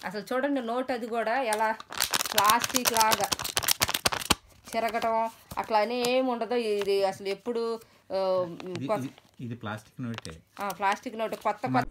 అసలు చూడండి నోట్ అది కూడా ఎలా ప్లాస్టిక్ లాగా చెరగటం అట్లా అని ఏమి ఉండదు ఇది అసలు ఎప్పుడు ఆ, ఇది- కొత్త- ఇది- ఇది ప్లాస్టిక్ నోటే ఆ, ప్లాస్టిక్ నోట్ కొత్త కొత్త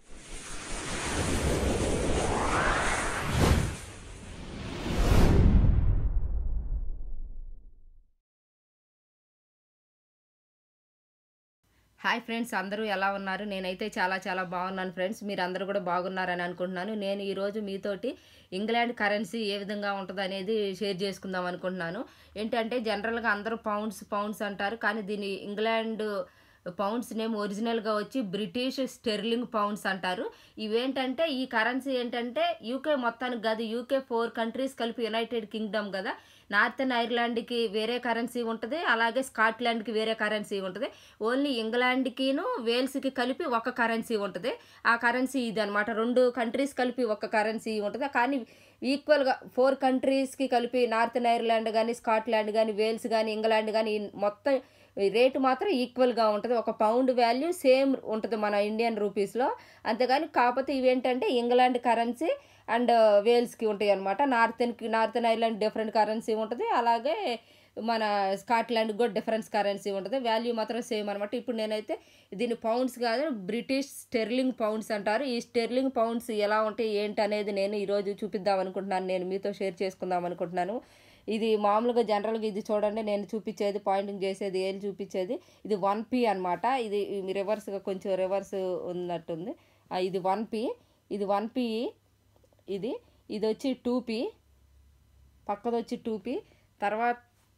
హాయ్ ఫ్రెండ్స్ అందరూ ఎలా ఉన్నారు నేనైతే చాలా చాలా బాగున్నాను ఫ్రెండ్స్ మీరు అందరూ కూడా బాగున్నారని అనుకుంటున్నాను నేను ఈరోజు మీతోటి ఇంగ్లాండ్ కరెన్సీ ఏ విధంగా ఉంటుంది అనేది షేర్ చేసుకుందాం అనుకుంటున్నాను ఏంటంటే జనరల్గా అందరూ పౌండ్స్ పౌండ్స్ అంటారు కానీ దీని ఇంగ్లాండ్ పౌండ్స్ నేమ్ ఒరిజినల్గా వచ్చి బ్రిటిష్ స్టెర్లింగ్ పౌండ్స్ అంటారు ఇవేంటంటే ఈ కరెన్సీ ఏంటంటే యూకే మొత్తానికి కాదు యూకే ఫోర్ కంట్రీస్ కలిపి యునైటెడ్ కింగ్డమ్ కదా నార్థన్ ఐర్లాండ్కి వేరే కరెన్సీ ఉంటుంది అలాగే స్కాట్లాండ్కి వేరే కరెన్సీ ఉంటుంది ఓన్లీ ఇంగ్లాండ్కిను వేల్స్కి కలిపి ఒక కరెన్సీ ఉంటుంది ఆ కరెన్సీ ఇది అనమాట రెండు కంట్రీస్ కలిపి ఒక కరెన్సీ ఉంటుంది కానీ ఈక్వల్గా ఫోర్ కంట్రీస్కి కలిపి నార్థన్ ఐర్లాండ్ కానీ స్కాట్లాండ్ కానీ వేల్స్ కానీ ఇంగ్లాండ్ కానీ ఈ మొత్తం ఈ రేటు మాత్రం ఈక్వల్గా ఉంటుంది ఒక పౌండ్ వాల్యూ సేమ్ ఉంటుంది మన ఇండియన్ రూపీస్లో అంతేగాని కాకపోతే ఇవేంటంటే ఇంగ్లాండ్ కరెన్సీ అండ్ వేల్స్కి ఉంటాయి అనమాట నార్థన్కి నార్థన్ ఐర్లాండ్ డిఫరెంట్ కరెన్సీ ఉంటుంది అలాగే మన స్కాట్లాండ్ కూడా డిఫరెన్స్ కరెన్సీ ఉంటుంది వాల్యూ మాత్రం సేమ్ అనమాట ఇప్పుడు నేనైతే దీని పౌండ్స్ కాదు బ్రిటిష్ స్టెర్లింగ్ పౌండ్స్ అంటారు ఈ స్టెర్లింగ్ పౌండ్స్ ఎలా ఉంటాయి ఏంటి అనేది నేను ఈరోజు చూపిద్దాం అనుకుంటున్నాను నేను మీతో షేర్ చేసుకుందాం అనుకుంటున్నాను ఇది మామూలుగా జనరల్గా ఇది చూడండి నేను చూపించేది పాయింటింగ్ చేసేది ఏం చూపించేది ఇది వన్ పీ అనమాట ఇది రివర్స్గా కొంచెం రివర్స్ ఉన్నట్టుంది ఆ, ఇది వన్ పీ ఇది వన్ పీ ఇది ఇది వచ్చి టూ పీ పక్కది వచ్చి టూ పీ తర్వాత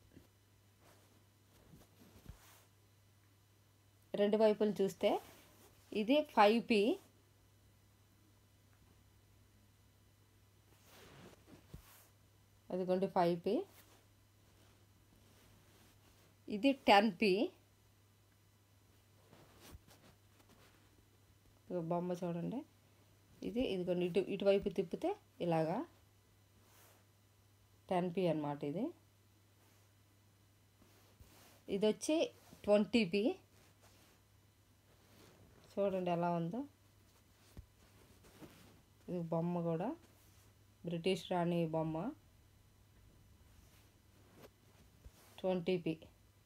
రెండు వైపులు చూస్తే ఇది ఫైవ్ పీ అదిగోండి ఫైవ్ పీ ఇది టెన్ పీ బొమ్మ చూడండి ఇది ఇదిగోండి ఇటు ఇటువైపు తిప్పితే ఇలాగా టెన్ పీ అనమాట ఇది ఇది వచ్చి ట్వంటీ పీ చూడండి ఎలా ఉందో ఇది బొమ్మ కూడా బ్రిటిష్ రాణి బొమ్మ ట్వంటీ పీ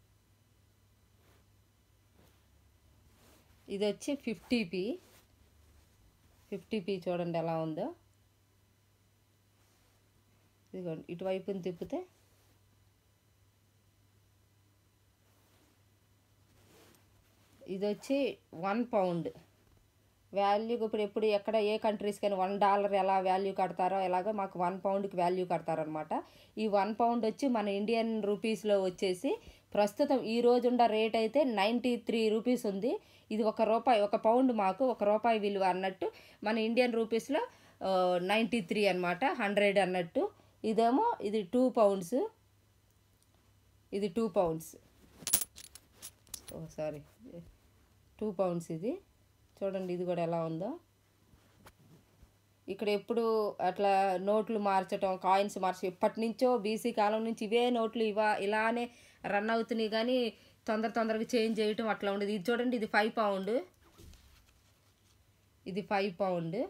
ఇది వచ్చి ఫిఫ్టీ పీ ఫిఫ్టీ పీ చూడండి ఎలా ఉందో ఇదిగోండి ఇటువైపుని తిప్పితే ఇది వచ్చి వన్ పౌండ్ వాల్యూ ఇప్పుడు ఎప్పుడు ఎక్కడ ఏ కంట్రీస్ కానీ వన్ డాలర్ ఎలా వాల్యూ కడతారో ఎలాగో మాకు వన్ పౌండ్కి వాల్యూ కడతారనమాట ఈ వన్ పౌండ్ వచ్చి మన ఇండియన్ రూపీస్లో వచ్చేసి ప్రస్తుతం ఈ రోజుండ రేట్ అయితే నైంటీ త్రీ రూపీస్ ఉంది ఇది ఒక రూపాయి ఒక పౌండ్ మాకు ఒక రూపాయి విలువ అన్నట్టు మన ఇండియన్ రూపీస్లో నైంటీ త్రీ అనమాట హండ్రెడ్ అన్నట్టు ఇదేమో ఇది టూ పౌండ్స్ ఇది టూ పౌండ్స్ ఓ సారీ టూ పౌండ్స్ ఇది చూడండి ఇది కూడా ఎలా ఉందో ఇక్కడ ఎప్పుడు అట్లా నోట్లు మార్చటం కాయిన్స్ మార్చ ఎప్పటి నుంచో బీసీ కాలం నుంచి ఇవే నోట్లు ఇవా ఇలానే రన్ అవుతున్నాయి కానీ తొందర తొందరగా చేంజ్ చేయటం అట్లా ఉండేది ఇది చూడండి ఇది ఫైవ్ పౌండ్ ఇది ఫైవ్ పౌండ్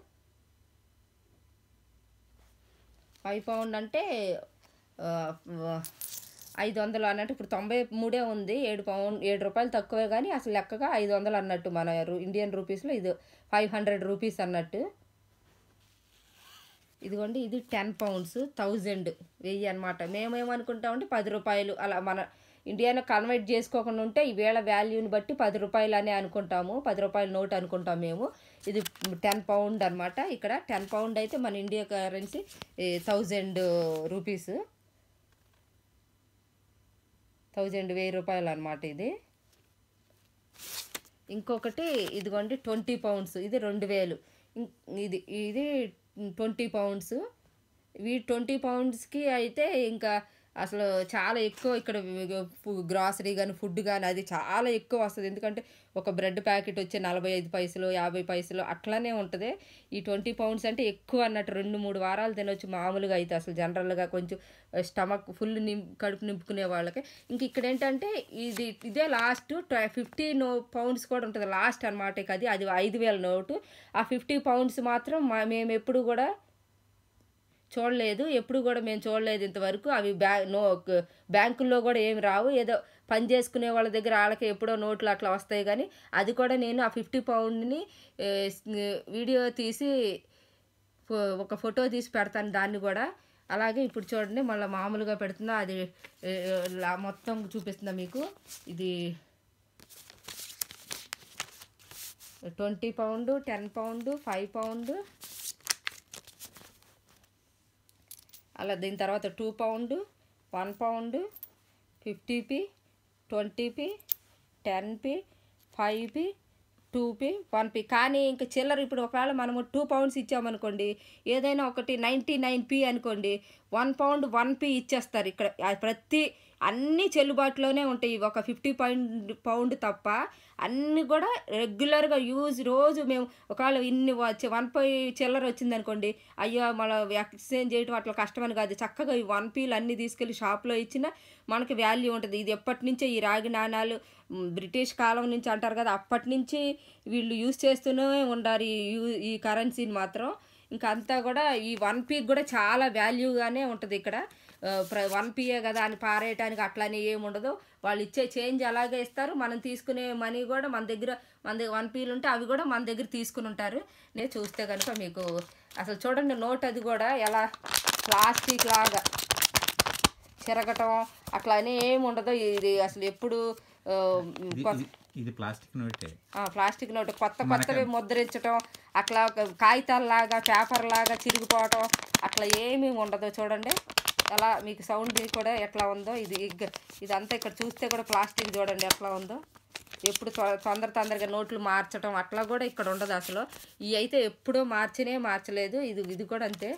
ఫైవ్ పౌండ్ అంటే ఆ, ఆ, ఐదు వందలు అన్నట్టు ఇప్పుడు తొంభై మూడే ఉంది ఏడు పౌండ్ ఏడు రూపాయలు తక్కువే కానీ అసలు లెక్కగా ఐదు వందలు అన్నట్టు మన రు- ఇండియన్ రూపీస్లో ఇది ఫైవ్ హండ్రెడ్ రూపీస్ అన్నట్టు ఇదిగోండి ఇది టెన్ పౌండ్స్ థౌజండ్ వెయ్యి అనమాట మేమేమనుకుంటామంటే పది రూపాయలు అలా మన ఇండియాలో కన్వర్ట్ చేసుకోకుండా ఉంటే ఈ వేళ వాల్యూని బట్టి పది రూపాయలు అని అనుకుంటాము పది రూపాయల నోట్ అనుకుంటాం మేము ఇది టెన్ పౌండ్ అనమాట ఇక్కడ టెన్ పౌండ్ అయితే మన India currency thousand rupees thousand వెయ్యి రూపాయలు అనమాట ఇది ఇంకొకటి ఇదిగోండి ట్వంటీ పౌండ్స్ ఇది రెండు వేలు ఇం- ఇది ఇది ట్వంటీ పౌండ్స్ ఈ ట్వంటీ పౌండ్స్కి అయితే ఇంకా అసలు చాలా ఎక్కువ ఇక్కడ గ్రాసరీ కానీ ఫుడ్ కానీ అది చాలా ఎక్కువ వస్తుంది ఎందుకంటే ఒక బ్రెడ్ ప్యాకెట్ వచ్చి నలభై ఐదు పైసలు యాభై పైసలు అట్లానే ఉంటుంది ఈ ట్వంటీ పౌండ్స్ అంటే ఎక్కువ అన్నట్టు రెండు మూడు వారాలు తినొచ్చు మామూలుగా అయితే అసలు జనరల్గా కొంచెం స్టమక్ ఫుల్ నిం కడుపు నింపుకునే వాళ్ళకి ఇంక ఇక్కడ ఏంటంటే ఇది ఇదే లాస్ట్ ఫిఫ్టీ నో పౌండ్స్ కూడా ఉంటుంది లాస్ట్ అనమాట ఇక అది అది ఐదు వేల నోటు ఆ ఫిఫ్టీ పౌండ్స్ మాత్రం మా మేము ఎప్పుడు కూడా చూడలేదు ఎప్పుడు కూడా మేము చూడలేదు ఇంతవరకు అవి బ్యా నో బ్యాంకుల్లో కూడా ఏమి రావు ఏదో పని చేసుకునే వాళ్ళ దగ్గర వాళ్ళకి ఎప్పుడో నోట్లు అట్లా వస్తాయి కానీ అది కూడా నేను ఆ ఫిఫ్టీ పౌండ్ని ఏ, వీడియో తీసి ఫో- ఒక ఫోటో తీసి పెడతాను దాన్ని కూడా అలాగే ఇప్పుడు చూడండి మళ్ళీ మామూలుగా పెడుతున్నా అది ఏ, ఇలా మొత్తం చూపిస్తున్నా మీకు ఇది twenty pound ten pound five pound అలా దీని తర్వాత two pound one pound fifty p twenty p ten p five p two p one p కానీ ఇంకా చిల్లర ఇప్పుడు ఒకవేళ మనము టూ పౌండ్స్ ఇచ్చామనుకోండి ఏదైనా ఒకటి నైంటీ నైన్ పి అనుకోండి వన్ పౌండ్ వన్ పి ఇచ్చేస్తారు ఇక్కడ ఆ ప్రతి అన్నీ చెల్లుబాటులోనే ఉంటాయి ఒక ఫిఫ్టీ పౌండ్ పౌండ్ తప్ప అన్నీ కూడా రెగ్యులర్గా యూజ్ రోజు మేము ఒకవేళ ఇన్ని వచ్చి వన్ పై చిల్లర వచ్చింది అనుకోండి అయ్యో మన ఎక్స్చేంజ్ చేయడం అట్లా కష్టమని కాదు చక్కగా ఈ వన్ పీలు అన్నీ తీసుకెళ్ళి షాప్లో ఇచ్చినా మనకి వాల్యూ ఉంటుంది ఇది ఎప్పటి నుంచో ఈ రాగి నాణాలు మ్, బ్రిటిష్ కాలం నుంచి అంటారు కదా అప్పటి నుంచి వీళ్ళు యూజ్ చేస్తూనే ఉండారు ఈ యూ- ఈ కరెన్సీని మాత్రం ఇంకా అంతా కూడా ఈ వన్ పీక్ కూడా చాలా వాల్యూగానే ఉంటుంది ఇక్కడ ఆ, ప్ర వన్ పీయే కదా అని పారేయటానికి అట్లని ఏమి ఉండదు వాళ్ళు ఇచ్చే చేంజ్ అలాగే ఇస్తారు మనం తీసుకునే మనీ కూడా మన దగ్గర మన దగ్గర వన్ పీలు ఉంటే అవి కూడా మన దగ్గర తీసుకుని ఉంటారు నేను చూస్తే కనుక మీకు అసలు చూడండి నోట్ అది కూడా ఎలా ప్లాస్టిక్ లాగా చెరగటం అట్లా అని ఏమి ఉండదు ఇది అసలు ఎప్పుడు ఆ, ఇది- కొత్త- ఇది- ఇది ప్లాస్టిక్ నోటే ఆ, ప్లాస్టిక్ నోటు కొత్త కొత్తవి ముద్రించటం అట్లా కాగితాల్లాగా పేపర్ లాగా చిరిగిపోవటం అట్లా ఏమీ ఉండదు చూడండి అలా మీకు సౌండ్ కూడా ఎట్లా ఉందో ఇది ఇగ్- ఇదంతా ఇక్కడ చూస్తే కూడా ప్లాస్టిక్ చూడండి ఎట్లా ఉందో ఎప్పుడు తొ- తొందర తొందరగా నోట్లు మార్చటం అట్లా కూడా ఇక్కడ ఉండదు అసలు ఇవి అయితే ఎప్పుడూ మార్చినే మార్చలేదు ఇది ఇది కూడా అంతే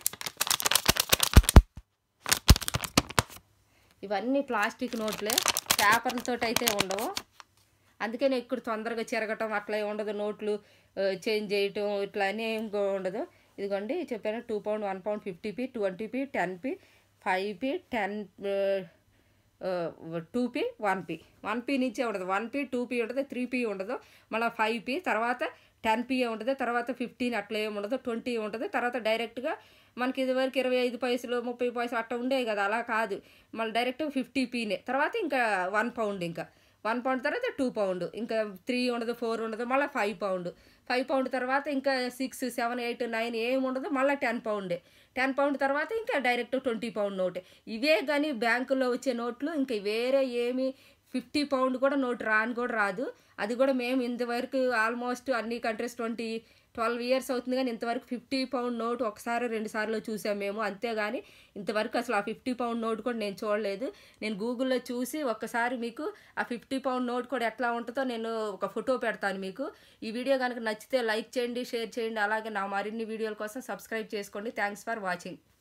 ఇవన్నీ ప్లాస్టిక్ నోట్లే పేపర్లతో అయితే ఉండవు అందుకని ఎక్కువ తొందరగా చెరగటం అట్లా ఏం ఉండదు నోట్లు ఆ, చేంజ్ చేయటం ఇట్లా అని ఏం గో- ఉండదు ఇదిగోండి చెప్పాను two pound one pound fifty p twenty p ten p five p ten two p one p one p నుంచే ఉండదు వన్ పి టూ పి ఉండదు త్రీ పి ఉండదు మళ్ళీ ఫైవ్ పి తర్వాత టెన్ పి ఉంటుంది తర్వాత ఫిఫ్టీన్ అట్లా ఏమి ఉండదు ట్వంటీ ఉంటుంది తర్వాత డైరెక్ట్గా మనకి ఇదివరకు ఇరవై ఐదు పైసలు ముప్పై పైసలు అట్లా ఉండేవి కదా అలా కాదు మళ్ళీ డైరెక్ట్ ఫిఫ్టీ పీనే తర్వాత ఇంకా వన్ పౌండ్ ఇంకా వన్ పౌండ్ తర్వాత టూ పౌండ్ ఇంకా త్రీ ఉండదు ఫోర్ ఉండదు మళ్ళీ ఫైవ్ పౌండ్ ఫైవ్ పౌండ్ తర్వాత ఇంకా సిక్స్ సెవెన్ ఎయిట్ నైన్ ఏమి ఉండదు మళ్ళీ టెన్ పౌండే టెన్ పౌండ్ తర్వాత ఇంకా డైరెక్ట్ ట్వంటీ పౌండ్ నోటే ఇవే కానీ బ్యాంకులో వచ్చే నోట్లు ఇంకా వేరే ఏమి ఫిఫ్టీ పౌండ్ కూడా నోట్ రాని కూడా రాదు అది కూడా మేము ఇంతవరకు ఆల్మోస్ట్ అన్ని కంట్రీస్ ట్వంటీ ట్వెల్వ్ ఇయర్స్ అవుతుంది కానీ ఇంతవరకు ఫిఫ్టీ పౌండ్ నోట్ ఒకసారి రెండు సార్లు చూసాం మేము అంతేగాని ఇంతవరకు అసలు ఆ ఫిఫ్టీ పౌండ్ నోట్ కూడా నేను చూడలేదు నేను గూగుల్లో చూసి ఒక్కసారి మీకు ఆ ఫిఫ్టీ పౌండ్ నోట్ కూడా ఎట్లా ఉంటుందో నేను ఒక ఫోటో పెడతాను మీకు ఈ వీడియో కనుక నచ్చితే లైక్ చేయండి షేర్ చేయండి అలాగే నా మరిన్ని వీడియోల కోసం సబ్స్క్రైబ్ చేసుకోండి థ్యాంక్స్ ఫర్ వాచింగ్